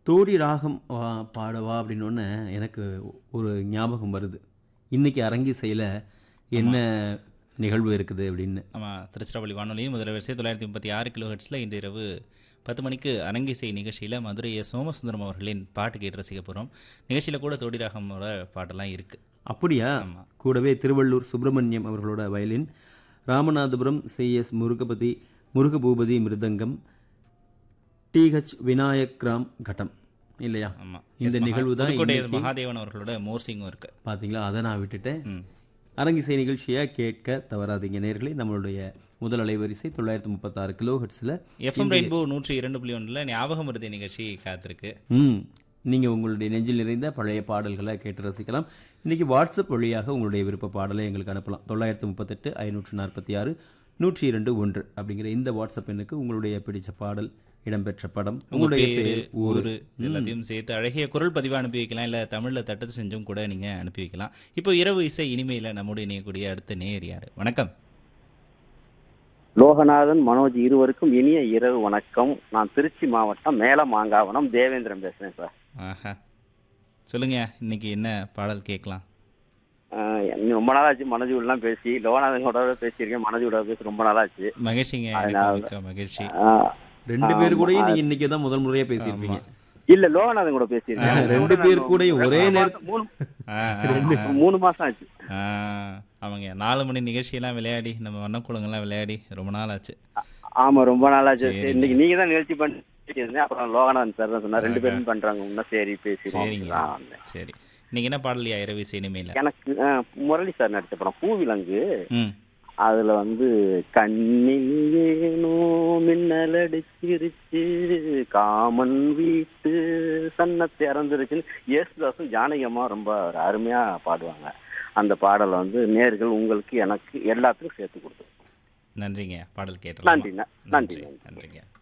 தோடி ராகம் வா பாடவா அப்படின்னோடனே எனக்கு ஒரு ஞாபகம் வருது இன்னைக்கு அரங்கிசையில் என்ன நிகழ்வு இருக்குது அப்படின்னு ஆமாம் திருச்சிராப்பள்ளி வானொலியும் முதல் வரிசை தொள்ளாயிரத்தி முப்பத்தி ஆறு கிலோ ஹெட்ஸில் இன்று இரவு பத்து மணிக்கு அரங்கிசை நிகழ்ச்சியில் மதுரை எஸ் சோமசுந்தரம் அவர்களின் பாட்டு கேட்டு ரசிக்க போகிறோம் நிகழ்ச்சியில் கூட தோடி ராகமோட பாட்டெல்லாம் இருக்குது அப்படியா ஆமா. கூடவே திருவள்ளூர் சுப்பிரமணியம் அவர்களோட violin Ramanathapuram C S Murugapathi Murugaboopathi mridangam T H Vinayak Ram ghatam இல்லையா ஆமாம் இந்த நிகழ்வு தான் புதுக்கோட்டை எஸ் இன்னைக்கு- மகாதேவன் அவர்களோட மோர்சிங்கும் இருக்கு பாத்தீங்களா அதை நான் விட்டுட்டேன் ம் அரங்கிசை நிகழ்ச்சியை கேட்க தவறாதீங்க நேர்களே நம்மளுடைய முதல் அலைவரிசை தொள்ளாயிரத்தி முப்பத்தாறு கிலோ ஹெட்ஸில் எஃப்எம் ரெயின்போ நூற்றி இரண்டு புள்ளி ஒன்றில் ஞாபகம் மருதி நிகழ்ச்சி காத்திருக்கு ம் நீங்கள் உங்களுடைய நெஞ்சில் நிறைந்த பழைய பாடல்களை கேட்டு ரசிக்கலாம் இன்னைக்கு வாட்ஸ்அப் வழியாக உங்களுடைய விருப்ப பாடலை எங்களுக்கு அனுப்பலாம் தொள்ளாயிரத்து முப்பத்தெட்டு ஐநூற்று நாற்பத்தி ஆறு நூற்றி இரண்டு ஒன்று அப்படிங்கிற இந்த வாட்ஸ்அப் எண்ணுக்கு உங்களுடைய பிடிச்ச பாடல் இடம்பெற்ற படம் உங்க உங்களுடைய பேரு பேர் ஊர் ஊரு எல்லாத்தையும் சேர்த்து அழகிய குரல் பதிவாக அனுப்பி வைக்கலாம் இல்லை தமிழில் தட்டத்து செஞ்சும் கூட நீங்கள் அனுப்பி வைக்கலாம் இப்போ இரவு இசை இனிமையில் நம்முடைய இணையக்கூடிய அடுத்த நேர் யார் வணக்கம் லோகநாதன் மனோஜ் இருவருக்கும் இனிய இரவு வணக்கம் நான் திருச்சி மாவட்டம் மேல மாங்காவனம் தேவேந்திரன் பேசுறேன் சார் ஆஹா சொல்லுங்க இன்னைக்கு என்ன பாடல் கேட்கலாம் ஆஹ் இன்னும் ரொம்ப நாளாச்சு மனோஜோடலாம் பேசி லோகநாதனோட பேசியிருக்கேன் மனோஜோட பேசி ரொம்ப நாளாச்சு மகிழ்ச்சிங்க அதனால- எனக்கு மிக்க மகிழ்ச்சி ஆஹ் ரெண்டு பேர் ஆமா. கூடயும் நீங்க இன்னைக்கு தான் முதல் முறையா பேசியிருப்பீங்க இல்ல லோகநாதன் கூட பேசியிருக்கேன் ரெண்டு பேர் கூடயும் ஒரே நேரத்துல- மூணு ஆ, ஆ, ஆ. மூணு மாசம் ஆச்சு ஆ, ஆமாங்க நாலு மணி நிகழ்ச்சியெல்லாம் விளையாடி நம்ம வண்ணக்குளங்கள்லாம் விளையாடி ரொம்ப நாள் ஆச்சு ஆமா ரொம்ப நாளாச்சு சரிங்க. சரி, இன்னைக்கு நீங்க தான் நிகழ்ச்சி பண்ணி அப்புறம் லோகநாதன் சார் தான் சொன்னார் ரெண்டு பேரும் பண்றாங்க இன்னும் சரி பேசிடுவோம் சரிங்க நான் வந்தேன். சரி இன்னைக்கு என்ன பாடலையா இரவு இசை இனிமையில் எனக்கு ஆஹ், முரளி சார் நடிச்ச படம் பூவிலங்கு ம் அதுல வந்து கண்ணில் ஏனோ மின்னல் அடிச்சிருச்சு காமன் வீட்டு சன்ன திறந்துருச்சுன்னு இயேசுதாசும் ஜானகி அம்மா ரொம்ப ஒரு அருமையா பாடுவாங்க அந்த பாடலை வந்து நேர்கள் உங்களுக்கு எனக்கு எல்லாத்துக்கும் சேர்த்து கொடுத்து நன்றிங்க பாடல் கேட்டலாம் நன்றி நன்றி நன்றி நன்றிங்க